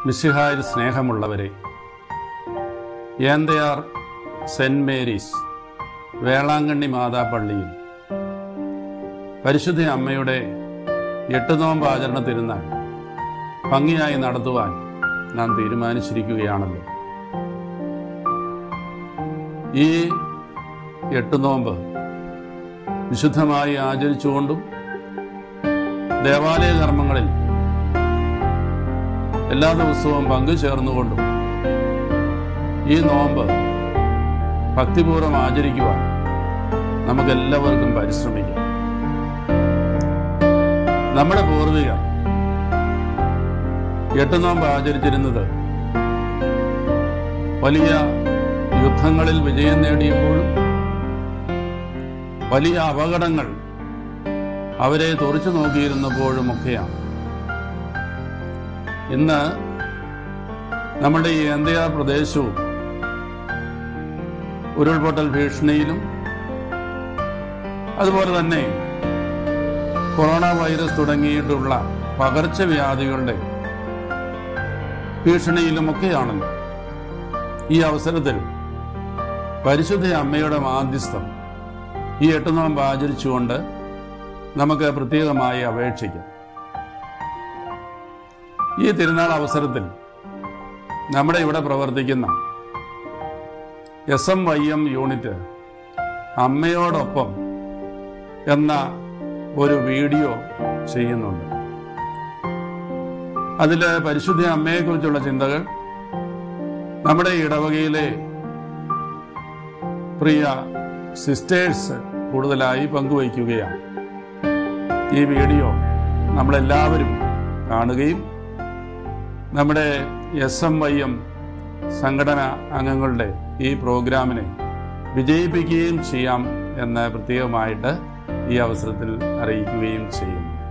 മിശിഹായിൽ സ്നേഹമുള്ളവരെ Enthayar saint Mary's Velankanni മാതാപള്ളിയിൽ പരിശുദ്ധ അമ്മയുടെ എട്ട് നോമ്പ് ആചരണ തിരുനാൾ ഭംഗിയായി നടത്തുവാൻ നാം തീരുമാനിച്ചിരിക്കുകയാണല്ലോ ഈ എട്ട് നോമ്പ് വിശുദ്ധമായി ആചരിച്ചുകൊണ്ടും ദേവാലയ കർമ്മങ്ങളിൽ എല്ലാ ദിവസവും പങ്കുചേർന്നുകൊണ്ടും ഈ നോമ്പ് ഭക്തിപൂർവ്വം ആചരിക്കുവാൻ നമുക്കെല്ലാവർക്കും പരിശ്രമിക്കാം നമ്മുടെ പൂർവികർ എട്ട് നോമ്പ് ആചരിച്ചിരുന്നത് വലിയ യുദ്ധങ്ങളിൽ വിജയം നേടിയപ്പോഴും വലിയ അപകടങ്ങൾ അവരെ തുറച്ചു നോക്കിയിരുന്നപ്പോഴുമൊക്കെയാണ് ഇന്ന് നമ്മുടെ ഈ എന്തയാർ പ്രദേശവും ഉരുൾപൊട്ടൽ ഭീഷണിയിലും അതുപോലെ തന്നെ കൊറോണ വൈറസ് തുടങ്ങിയിട്ടുള്ള പകർച്ചവ്യാധികളുടെ ഭീഷണിയിലുമൊക്കെയാണല്ലോ ഈ അവസരത്തിൽ പരിശുദ്ധ അമ്മയുടെ മാധ്യസ്ഥം ഈ എട്ട് നോമ്പ് ആചരിച്ചുകൊണ്ട് നമുക്ക് പ്രത്യേകമായി അപേക്ഷിക്കാം ഈ തിരുനാൾ അവസരത്തിൽ നമ്മുടെ ഇവിടെ പ്രവർത്തിക്കുന്ന S M Y M unit അമ്മയോടൊപ്പം എന്ന ഒരു വീഡിയോ ചെയ്യുന്നുണ്ട് അതിൽ പരിശുദ്ധ അമ്മയെക്കുറിച്ചുള്ള ചിന്തകൾ നമ്മുടെ ഇടവകയിലെ പ്രിയ സിസ്റ്റേഴ്സ് കൂടുതലായി പങ്കുവയ്ക്കുകയാണ് ഈ വീഡിയോ നമ്മളെല്ലാവരും കാണുകയും നമ്മുടെ എസ് എം വൈ എം സംഘടന അംഗങ്ങളുടെ ഈ പ്രോഗ്രാമിനെ വിജയിപ്പിക്കുകയും ചെയ്യാം എന്ന് പ്രത്യേകമായിട്ട് ഈ അവസരത്തിൽ അറിയിക്കുകയും ചെയ്യുന്നു